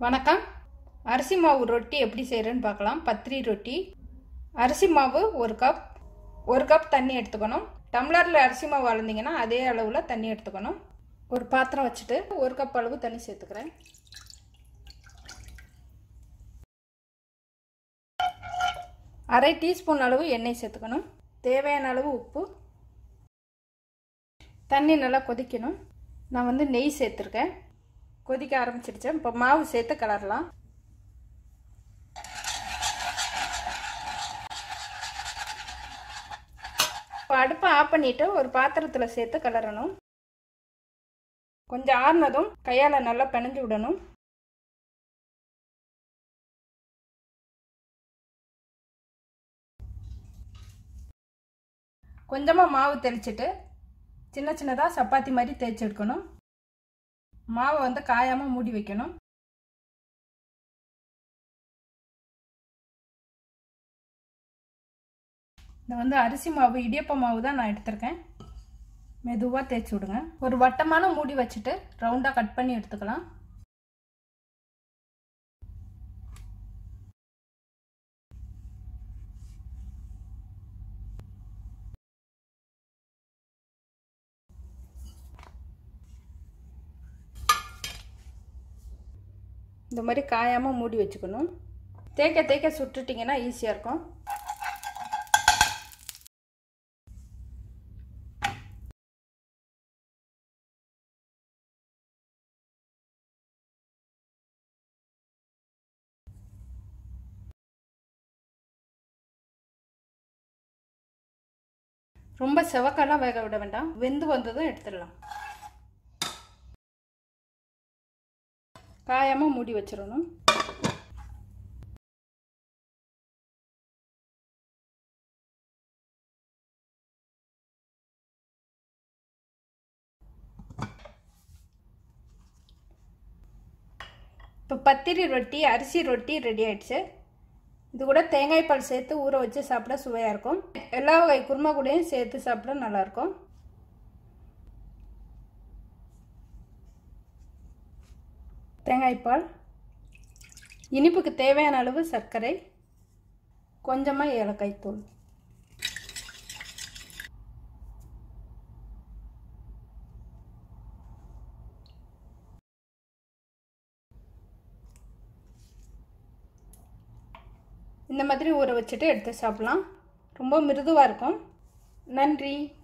வணக்கம் அரிசி மாவு ரொட்டி எப்படி செய்கிறேன்னு பார்க்கலாம் பத்திரி ரொட்டி அரிசி மாவு ஒரு கப் ஒரு கப் தண்ணி எடுத்துக்கணும் டம்ளரில் அரிசி மாவு அளந்தீங்கன்னா அதே அளவில் தண்ணி எடுத்துக்கணும் ஒரு பாத்திரம் வச்சுட்டு ஒரு கப் அளவு தண்ணி சேர்த்துக்கிறேன் அரை டீஸ்பூன் அளவு எண்ணெய் சேர்த்துக்கணும் தேவையான அளவு உப்பு தண்ணி நல்லா கொதிக்கணும் நான் வந்து நெய் சேர்த்துருக்கேன் கொதிக்க ஆரம்பிச்சிடுச்சேன் இப்போ மாவு சேர்த்து கலரலாம் இப்போ அடுப்பை ஆஃப் பண்ணிவிட்டு ஒரு பாத்திரத்தில் சேர்த்து கலரணும் கொஞ்சம் ஆறுனதும் கையால் நல்லா பிணைஞ்சு விடணும் கொஞ்சமாக மாவு தெளிச்சிட்டு சின்ன சின்னதாக சப்பாத்தி மாதிரி தேய்ச்சி எடுக்கணும் மாவை வந்து காயாமல் மூடி வைக்கணும் இந்த வந்து அரிசி மாவு இடியப்ப மாவு தான் நான் எடுத்திருக்கேன் மெதுவாக தேய்ச்சி விடுங்க ஒரு வட்டமான மூடி வச்சுட்டு ரவுண்டாக கட் பண்ணி எடுத்துக்கலாம் இந்த மாதிரி காயாமல் மூடி வச்சுக்கணும் தேய்க்க தேய்க்க சுட்டுட்டிங்கன்னா ஈஸியாக இருக்கும் ரொம்ப செவக்கெல்லாம் வேக விட வேண்டாம் வெந்து வந்ததும் எடுத்துடலாம் காயாமல் மூடி வச்சிடணும் இப்போ பத்திரி ரொட்டி அரிசி ரொட்டி ரெடி ஆயிடுச்சு இது கூட தேங்காய் பால் சேர்த்து ஊற வச்சு சாப்பிட சுவையாக இருக்கும் எல்லா வகை குருமா கூடயும் சேர்த்து சாப்பிட நல்லாயிருக்கும் தேங்காய்பால் இனிப்புக்கு தேவையான அளவு சர்க்கரை கொஞ்சமாக ஏலக்காய் தூள் இந்த மாதிரி ஊற வச்சுட்டு எடுத்து சாப்பிட்லாம் ரொம்ப மிருதுவாக இருக்கும் நன்றி